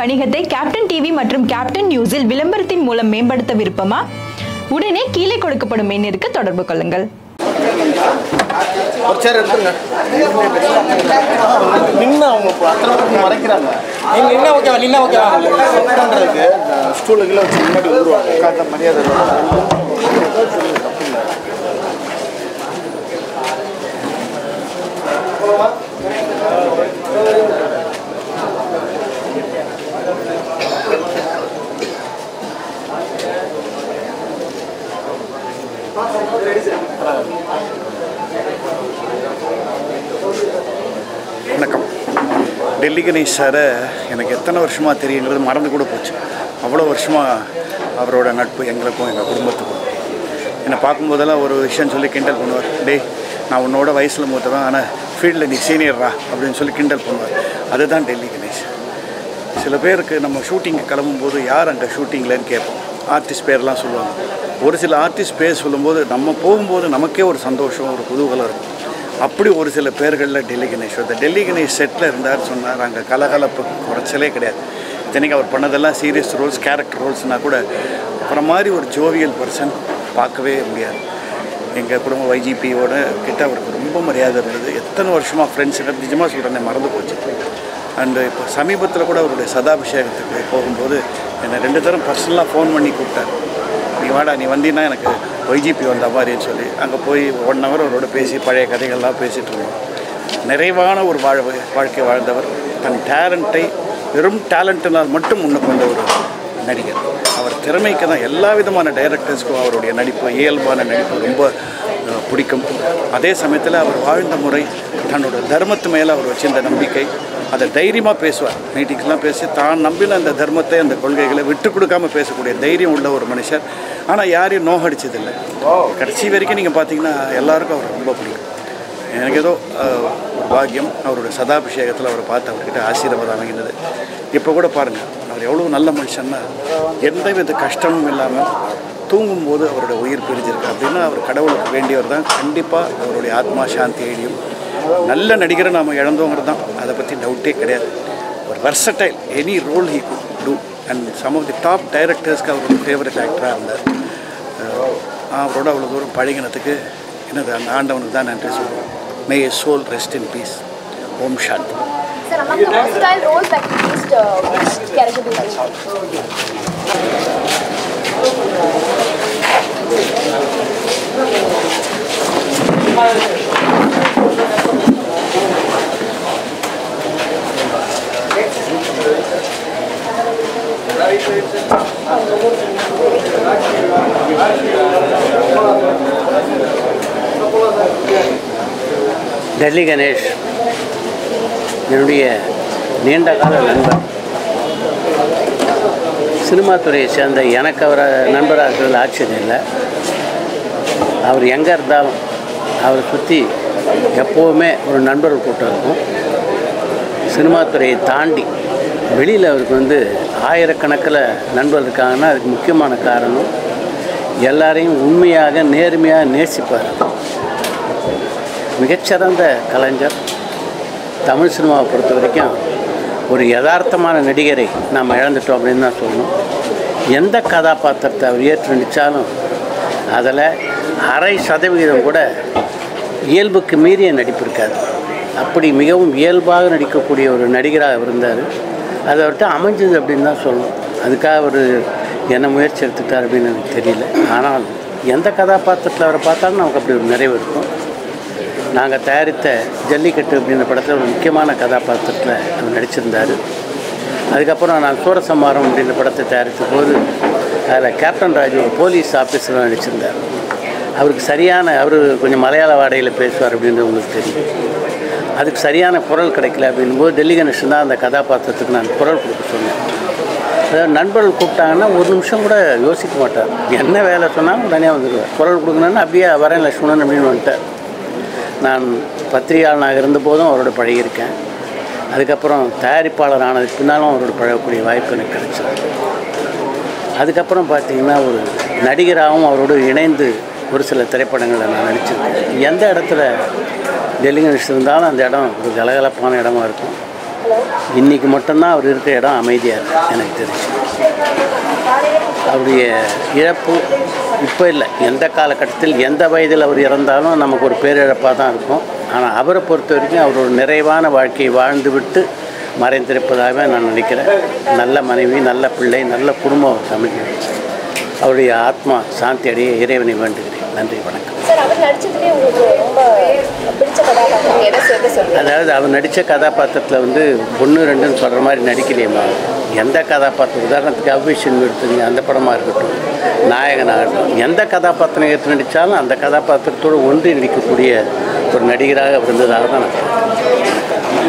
வணிகத்தை captain TV மற்றும் captain நியூஸில் விளம்பரத்தின் மூலம் மேம்படுத்த விருப்பமா உடனே கீழே கொடுக்கப்படும் எண்ணிற்கு தொடர்பு கொள்ளுங்கள் ஒரு சேர் எடுத்துங்க நின்று அவங்க இப்போ அத்தனை பேருக்கு மறைக்கிறாங்க நீங்க என்ன ஓகேவா நின்னா ஓகேவா உட்காந்துறதுக்கு ஸ்டூலுக்குள்ள வச்சு முன்னாடி வந்துருவாங்க உட்காந்த மரியாதை வணக்கம் டெல்லி கணேஷ் சாரை எனக்கு எத்தனை வருஷமாக தெரியுங்கிறது மறந்து கூட போச்சு அவ்வளோ வருஷமாக அவரோட நட்பு எங்களுக்கும் எங்கள் குடும்பத்துக்கும் என்னை பார்க்கும்போதெல்லாம் ஒரு விஷயம் சொல்லி கிண்டல் பண்ணுவார் டேய் நான் உன்னோட வயசில் மூத்தவன் ஆனால் ஃபீல்டில் நீ சீனியர்ரா அப்படின்னு சொல்லி கிண்டல் பண்ணுவார் அதுதான் டெல்லி கணேஷ் சில பேருக்கு நம்ம ஷூட்டிங்க்கு கிளம்பும்போது யார் அங்கே ஷூட்டிங்லன்னு கேட்போம் ஆர்டிஸ்ட் பேர்லாம் சொல்லுவாங்க ஒரு சில ஆர்டிஸ்ட் பேர் சொல்லும்போது நம்ம போகும்போது நமக்கே ஒரு சந்தோஷம் ஒரு குதூகலம் இருக்கும் அப்படி ஒரு சில பேர்களில் டெல்லி கணேஷ் இந்த டெல்லி கணேஷ் செட்டில் இருந்தார் சொன்னார் அங்கே கலகலப்பு குறைச்சலே கிடையாது இத்தனைக்கு அவர் பண்ணதெல்லாம் சீரியஸ் ரோல்ஸ் கேரக்டர் ரோல்ஸ்னால் கூட அப்புறம் மாதிரி ஒரு ஜோவியல் பர்சன் பார்க்கவே முடியாது எங்கள் குடும்ப வைஜிபியோட கிட்ட அவருக்கு ரொம்ப மரியாதை இருந்தது எத்தனை வருஷமாக ஃப்ரெண்ட்ஸ் நிஜமாக சொல்கிறேன் மறந்து போச்சு அண்டு இப்போ சமீபத்தில் கூட அவருடைய சதாபிஷேகத்துக்கு போகும்போது என்னை ரெண்டு தரம் பர்சனலாக ஃபோன் பண்ணி கூப்பிட்டார் நீ வாடா நீ வந்தீங்கன்னா எனக்கு ஒய்ஜிபி வந்த மாதிரின்னு சொல்லி அங்கே போய் ஒன் ஹவர் அவரோட பேசி பழைய கதைகள்லாம் பேசிகிட்டு இருந்தோம் நிறைவான ஒரு வாழ் வாழ்க்கை வாழ்ந்தவர் தன் டேலண்ட்டை வெறும் டேலண்ட்டினால் மட்டும் முன்னுக்கு வந்த ஒரு நடிகர் அவர் திறமைக்கு தான் எல்லா விதமான டைரக்டர்ஸ்க்கும் அவருடைய நடிப்பு இயல்பான நடிப்பு ரொம்ப அஹ், பிடிக்கும் அதே சமயத்தில் அவர் வாழ்ந்த முறை தன்னோட தர்மத்து மேலே அவர் வச்சிருந்த நம்பிக்கை அதை தைரியமாக பேசுவார் மீட்டிங்ஸ்லாம் பேசி தான் நம்பின அந்த தர்மத்தை அந்த கொள்கைகளை விட்டு கொடுக்காம பேசக்கூடிய தைரியம் உள்ள ஒரு மனுஷர் ஆனால் யாரையும் நோகடிச்சதில்லை கடைசி வரைக்கும் நீங்கள் பார்த்தீங்கன்னா எல்லாருக்கும் அவர் ரொம்ப பிடிக்கும் எனக்கு ஏதோ அஹ், ஒரு பாக்கியம் அவரோட சதாபிஷேகத்தில் அவரை பார்த்து அவர்கிட்ட ஆசீர்வாதம் வாங்கினது இப்போ கூட பாருங்கள் அவர் எவ்வளோ நல்ல மனுஷன்னா எந்த வித கஷ்டமும் இல்லாமல் தூங்கும்போது அவரோட உயிர் பிரிஞ்சிருக்கு அப்படின்னா அவர் கடவுளுக்கு வேண்டியவர் தான் கண்டிப்பாக அவருடைய ஆத்மா சாந்தி அடையும் நல்ல நடிகரை நாம் இழந்தோங்கிறது தான் அதை பற்றி டவுட்டே கிடையாது ஒரு versatile any role he could do and some of the top டைரக்டர்ஸ்க்கு அவரோட ஃபேவரட் ஆக்டராக இருந்தார் அஹ் அவரோட அவ்வளோ தூரம் பழகினதுக்கு என்னது அந்த ஆண்டவனுக்கு தான் நன்றி சொல்லுவோம் may a soul rest in peace ஓம் சாந்தி Sir, among the versatile roles that you used, uh, which character do you like? Delhi Ganesh என்னுடைய நீண்ட கால நண்பர் சினிமா துறையை சேர்ந்த எனக்கு அவரை நண்பராக இருக்கிறது ஆச்சரியம் இல்லை அவர் எங்கே இருந்தாலும் அவரை சுற்றி எப்போவுமே ஒரு நண்பர்கள் கூட்டம் இருக்கும் சினிமா துறையை தாண்டி வெளியில் அவருக்கு வந்து ஆயிரக்கணக்கில் நண்பர்கள் இருக்காங்கன்னா அதுக்கு முக்கியமான காரணம் எல்லாரையும் உண்மையாக நேர்மையாக நேசிப்பார் மிகச்சிறந்த கலைஞர் தமிழ் சினிமாவை பொறுத்த வரைக்கும் ஒரு யதார்த்தமான நடிகரை நாம் இழந்துட்டோம் அப்படின்னு தான் சொல்லணும் எந்த கதாபாத்திரத்தை அவர் ஏற்று நடித்தாலும் அதில் அரை சதவிகிதம் கூட இயல்புக்கு மீறிய நடிப்பு இருக்காது அப்படி மிகவும் இயல்பாக நடிக்கக்கூடிய ஒரு நடிகராக இருந்தார் அது அவர்கிட்ட அமைஞ்சது அப்படின்னு தான் சொல்லணும் அதுக்காக அவர் என்ன முயற்சி எடுத்துட்டார் அப்படின்னு எனக்கு தெரியல ஆனால் எந்த கதாபாத்திரத்தில் அவரை பார்த்தாலும் நமக்கு அப்படி ஒரு நிறைவு இருக்கும் நாங்கள் தயாரித்த ஜல்லிக்கட்டு அப்படின்ற படத்தில் ஒரு முக்கியமான கதாபாத்திரத்தில் அவர் நடிச்சிருந்தார் அதுக்கப்புறம் நான் சூரசம்மாரம் அப்படின்ற படத்தை தயாரித்த போது அதில் கேப்டன் ராஜு ஒரு போலீஸ் ஆஃபீஸராக நடிச்சிருந்தார் அவருக்கு சரியான அவர் கொஞ்சம் மலையாள வாடையில் பேசுவார் அப்படின்றது உங்களுக்கு தெரியும் அதுக்கு சரியான குரல் கிடைக்கல அப்படின்போது டெல்லி கணேசன் தான் அந்த கதாபாத்திரத்துக்கு நான் குரல் கொடுக்க சொன்னேன் அதாவது நண்பர்கள் கூப்பிட்டாங்கன்னா ஒரு நிமிஷம் கூட யோசிக்க மாட்டார் என்ன வேலை சொன்னாலும் உடனே வந்துடுவார் குரல் கொடுக்கணுன்னா அப்படியே வரேன் லட்சுமணன் அப்படின்னு வந்துட்டார் நான் பத்திரிகையாளனாக இருந்தபோதும் அவரோட பழகியிருக்கேன் அதுக்கப்புறம் தயாரிப்பாளர் ஆனதுக்கு பின்னாலும் அவரோட பழகக்கூடிய வாய்ப்பு எனக்கு கிடைச்சது அதுக்கப்புறம் பார்த்தீங்கன்னா ஒரு நடிகராகவும் அவரோடு இணைந்து ஒரு சில திரைப்படங்களில் நான் நடிச்சிருக்கேன் எந்த இடத்துல டெல்லி கணேஷ் இருந்தாலும் அந்த இடம் ஒரு கலகலப்பான இடமா இருக்கும் இன்றைக்கி மட்டும்தான் அவர் இருக்கிற இடம் அமைதியாக இருக்குது எனக்கு தெரிஞ்சு அவருடைய இழப்பு இப்போ இல்லை எந்த காலகட்டத்தில் எந்த வயதில் அவர் இறந்தாலும் நமக்கு ஒரு பேரிழப்பாக தான் இருக்கும் ஆனால் அவரை பொறுத்த வரைக்கும் அவர் ஒரு நிறைவான வாழ்க்கையை வாழ்ந்துவிட்டு மறைந்திருப்பதாகவே நான் நினைக்கிறேன் நல்ல மனைவி நல்ல பிள்ளை நல்ல குடும்பம் அமைதி அவருடைய ஆத்மா சாந்தி அடைய இறைவனை வேண்டுகிறேன் நன்றி வணக்கம் சார் அவர் நடிச்சதுலேயே உங்களுக்கு ரொம்ப பிடிச்ச கதாபாத்திரம் எதை சேர்த்து சொல்லுங்க அதாவது அவர் நடித்த கதாபாத்திரத்தில் வந்து ஒன்று ரெண்டுன்னு சொல்கிற மாதிரி நடிக்கலையேம்மா எந்த கதாபாத்திரம் உதாரணத்துக்கு அவ்விஷன் எடுத்துங்க அந்த படமாக இருக்கட்டும் நாயகனாகட்டும் எந்த கதாபாத்திரம் எடுத்து நடித்தாலும் அந்த கதாபாத்திரத்தோடு ஒன்றி நடிக்கக்கூடிய ஒரு நடிகராக அவர் இருந்ததாக தான் நான் பார்க்கிறேன்.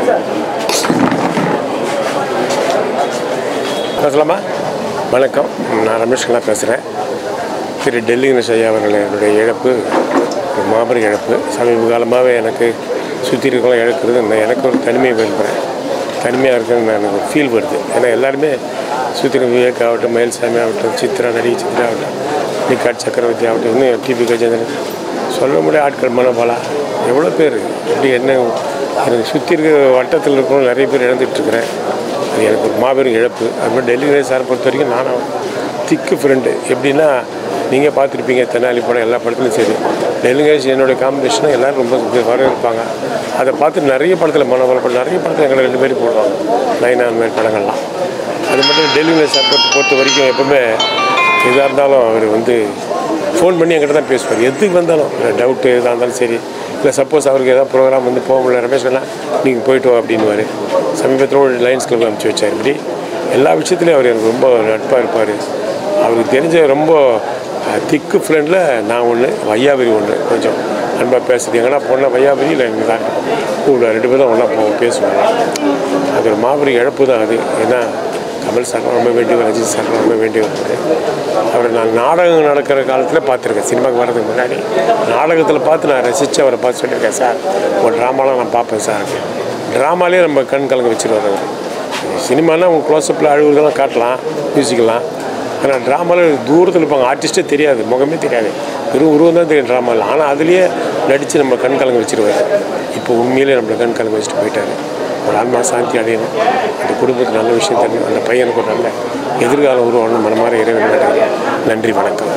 பேசலாமா வணக்கம் நான் ரமேஷ் கண்ணா பேசுகிறேன் திரு டெல்லி கணேஷ் ஐயா அவர்களுடைய இழப்பு ஒரு மாபெரும் இழப்பு சமீப காலமாகவே எனக்கு சுற்றி இருக்கலாம் இழக்கிறது நான் எனக்கு ஒரு தனிமையை விரும்புகிறேன் தனிமையாக இருக்குன்னு நான் எனக்கு ஃபீல் வருது ஏன்னா எல்லாருமே சுற்றி விவேக் ஆகட்டும் மயில்சாமி ஆகட்டும் சித்ரா நடிகை சித்ரா ஆகட்டும் நிக்காட் சக்கரவர்த்தி ஆகட்டும் இன்னும் டிபி கஜேந்திரன் சொல்ல முடியாத ஆட்கள் மனோபாலா எவ்வளோ பேர் இப்படி என்ன எனக்கு சுற்றி இருக்கிற வட்டத்தில் இருக்கிறவங்க நிறைய பேர் இழந்துட்டுருக்கிறேன் அது எனக்கு ஒரு மாபெரும் இழப்பு அதுமாதிரி டெல்லி கணேஷ் சாரை பொறுத்த வரைக்கும் நானும் திக்கு ஃப்ரெண்டு எப்படின்னா நீங்கள் பார்த்துருப்பீங்க தென்னாலி படம் எல்லா படத்துலையும் சரி டெல்லி கணேஷ் என்னோட காம்பினேஷனாக எல்லோரும் ரொம்ப வரவேற்பாங்க அதை பார்த்து நிறைய படத்தில் மனோபலம் படம் நிறைய படத்தில் எங்களை ரெண்டு பேரும் போடுவாங்க நைனா அந்த மாதிரி படங்கள்லாம் அது மட்டும் டெல்லி கணேஷ் சார் பொறுத்த பொறுத்த வரைக்கும் எப்பவுமே எதாக இருந்தாலும் அவர் வந்து ஃபோன் பண்ணி என்கிட்ட தான் பேசுவார் எதுக்கு வந்தாலும் டவுட்டு எதாக இருந்தாலும் சரி இல்லை சப்போஸ் அவருக்கு ஏதாவது ப்ரோக்ராம் வந்து போக முடியல ரமேஷ் கண்ணா நீங்கள் போயிட்டு வா அப்படின்னுவார் சமீபத்தில் ஒரு லைன்ஸ் கிளப் அனுப்பிச்சி வச்சார் இப்படி எல்லா விஷயத்துலையும் அவர் எனக்கு ரொம்ப நட்பாக இருப்பார் அவருக்கு தெரிஞ்ச ரொம்ப திக்கு ஃப்ரெண்டில் நான் ஒன்று வையாபுரி ஒன்று கொஞ்சம் அன்பாக பேசுறது எங்கன்னா போனால் வையாபுரி இல்லை எங்கள் தான் கூட ரெண்டு பேரும் ஒன்றா போவோம் பேசுவாங்க அது ஒரு மாபெரும் இழப்பு தான் அது ஏன்னா கமல் சார் ரொம்ப வேண்டியவர் ரஜினி சார் ரொம்ப வேண்டியவர் அவரை நான் நாடகம் நடக்கிற காலத்தில் பார்த்துருக்கேன் சினிமாவுக்கு வர்றதுக்கு முன்னாடி நாடகத்தில் பார்த்து நான் ரசித்து அவரை பார்த்து சொல்லியிருக்கேன் சார் ஒரு ட்ராமாலாம் நான் பார்ப்பேன் சார் ட்ராமாலே நம்ம கண் கலங்க வச்சுருவார் அவர் சினிமானா அவங்க க்ளோஸ்அப்பில் அழுகுறதெல்லாம் காட்டலாம் மியூசிக்கெல்லாம் ஆனால் ட்ராமாவில் தூரத்தில் இருப்பாங்க ஆர்டிஸ்ட்டே தெரியாது முகமே தெரியாது வெறும் உருவம் தான் தெரியும் ட்ராமாவில் ஆனால் அதுலேயே நடித்து நம்ம கண் கலங்க வச்சுருவார் இப்போ உண்மையிலே நம்மளை கண் கலங்க வச்சுட்டு போயிட்டார் ஒரு ஆன்மா சாந்தி அடையணும் அந்த குடும்பத்துக்கு நல்ல விஷயம் தரணும் அந்த பையனுக்கு ஒரு நல்ல எதிர்காலம் உருவாகணும் மனமாற இறைவன் வேண்டுகிறேன். நன்றி வணக்கம்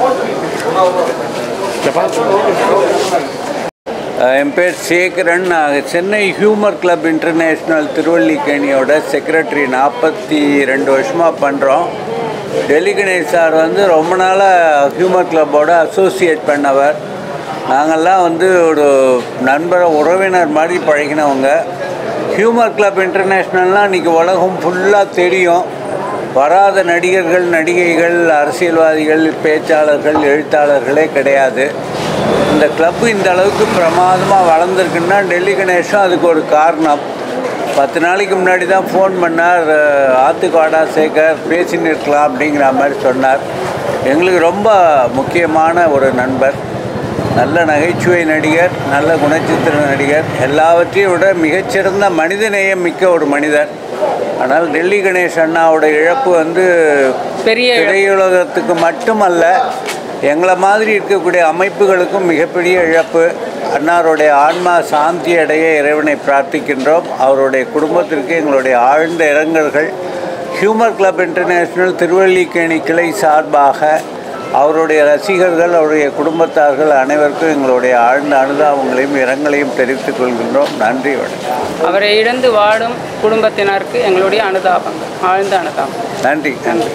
என் பேர் சேகரன் நான் சென்னை ஹியூமர் கிளப் இன்டர்நேஷ்னல் திருவல்லிக்கேணியோட செக்ரட்டரி நாற்பத்தி ரெண்டு வருஷமாக பண்ணுறோம் டெல்லி கணேஷ் சார் வந்து ரொம்ப நாளாக ஹியூமர் கிளப்போட அசோசியேட் பண்ணவர் நாங்கள்லாம் வந்து ஒரு நண்பர் உறவினர் மாதிரி பழகினவங்க ஹியூமர் கிளப் இன்டர்நேஷ்னல்னால் இன்றைக்கி உலகம் ஃபுல்லாக தெரியும் வராத நடிகர்கள் நடிகைகள் அரசியல்வாதிகள் பேச்சாளர்கள் எழுத்தாளர்களே கிடையாது இந்த கிளப்பு இந்த அளவுக்கு பிரமாதமாக வளர்ந்துருக்குன்னா டெல்லி கணேஷும் அதுக்கு ஒரு காரணம் பத்து நாளைக்கு முன்னாடி தான் ஃபோன் பண்ணார் அஹ், ஆத்துக்கு வாடா சேகர் பேசின்னு இருக்கலாம் அப்படிங்கிற மாதிரி சொன்னார் எங்களுக்கு ரொம்ப முக்கியமான ஒரு நண்பர் நல்ல நகைச்சுவை நடிகர் நல்ல குணச்சித்திர நடிகர் எல்லாவற்றையும் விட மிகச்சிறந்த மனிதநேயம் மிக்க ஒரு மனிதர் ஆனால் டெல்லி கணேஷ் அண்ணாவோட இழப்பு வந்து பெரிய இழப்பு. திரையுலகத்துக்கு மட்டுமல்ல எங்களை மாதிரி இருக்கக்கூடிய அமைப்புகளுக்கும் மிகப்பெரிய இழப்பு அன்னாருடைய ஆன்மா சாந்தி அடைய இறைவனை பிரார்த்திக்கின்றோம் அவருடைய குடும்பத்திற்கு எங்களுடைய ஆழ்ந்த இரங்கல்கள் ஹியூமர் கிளப் இன்டர்நேஷ்னல் திருவல்லிக்கேணி கிளை சார்பாக அவருடைய ரசிகர்கள் அவருடைய குடும்பத்தார்கள் அனைவருக்கும் எங்களுடைய ஆழ்ந்த அனுதாபங்களையும் இரங்கலையும் தெரிவித்துக் கொள்கின்றோம் நன்றி வணக்கம் அவரை இழந்து வாடும் குடும்பத்தினருக்கு எங்களுடைய அனுதாபங்கள் ஆழ்ந்த அனுதாபம் நன்றி நன்றி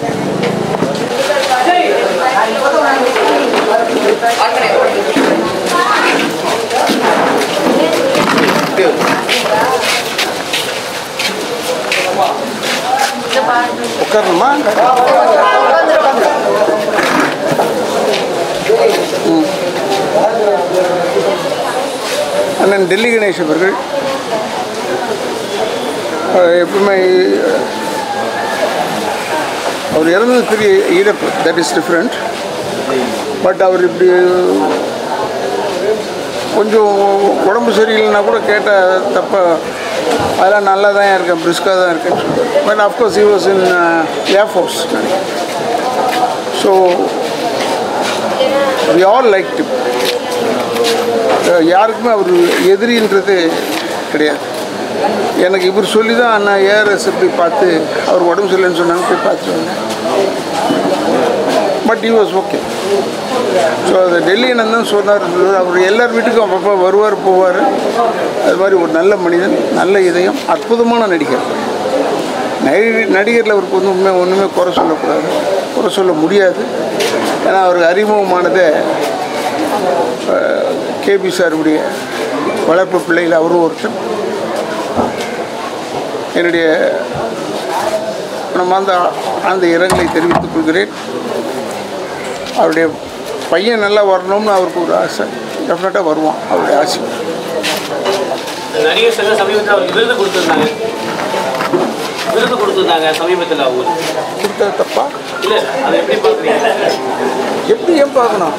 உட்காரணுமா ம். அண்ணன் டெல்லி கணேஷ் அவர்கள் அஹ், எப்பவுமே அவர் இறந்தது பெரிய இழப்பு தட் இஸ் டிஃப்ரெண்ட் பட் அவர் இப்படி கொஞ்சம் உடம்பு சரியில்லைன்னா கூட கேட்ட தப்ப அதெல்லாம் நல்லா தான் இருக்கேன் பிரிஸ்காக தான் இருக்கேன் but of course he was in uh, air force so we all liked him ah யாருக்குமே அவர் எதிரின்றது கிடையாது எனக்கு இவர் சொல்லி தான் அண்ணா ஏஆர்எஸ் போய் பார்த்து அவர் உடம்பு சரியில்லைன்னு சொன்னாங்க போய் பார்த்துட்டு வந்தேன் but he was okay so அது டெல்லி அண்ணன் தான் சொன்னார் அவர் எல்லார் வீட்டுக்கும் அப்பப்போ வருவார் போவார் அது மாதிரி ஒரு நல்ல மனிதன் நல்ல இதயம் அற்புதமான நடிகர் நடி நடிகரில் அவருக்கு வந்து உண்மை ஒன்றுமே குறை சொல்லக்கூடாது குறை சொல்ல முடியாது ஏன்னா அவருக்கு அறிமுகமானதே கேபி சாருடைய வளர்ப்பு பிள்ளைகள் அவரும் ஒருத்தர் என்னுடைய நம்ம அந்த ஆழ்ந்த இரங்கலை தெரிவித்துக் கொள்கிறேன் அவருடைய பையன் நல்லா வரணும்னு அவருக்கு ஒரு ஆசை டெஃபினட்டாக வருவான் அவருடைய ஆசை நடிகர் சங்க சமீபத்தில் அவருக்கு விருது கொடுத்துருந்தாங்க விருது கொடுத்துருந்தாங்க சமீபத்தில் அவங்களுக்கு கொடுத்தது தப்பா இல்லை அதை எப்படி பார்க்குறீங்க எப்படி ஏன் பார்க்கணும்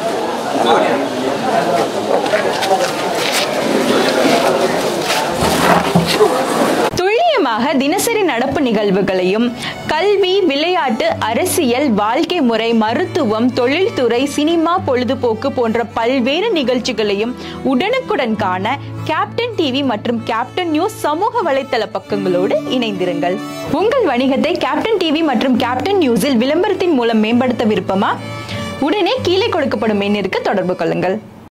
துல்லியமாக தினசரி நடப்பு நிகழ்வுகளையும் கல்வி விளையாட்டு அரசியல் வாழ்க்கை முறை மருத்துவம் தொழில்துறை சினிமா பொழுதுபோக்கு போன்ற பல்வேறு நிகழ்ச்சிகளையும் உடனுக்குடன் காண கேப்டன் டிவி மற்றும் கேப்டன் நியூஸ் சமூக வலைத்தள பக்கங்களோடு இணைந்திருங்கள் உங்கள் வணிகத்தை கேப்டன் டிவி மற்றும் கேப்டன் நியூஸில் விளம்பரத்தின் மூலம் மேம்படுத்த விருப்பமா உடனே கீழே கொடுக்கப்படும் எண்ணிற்கு தொடர்பு கொள்ளுங்கள்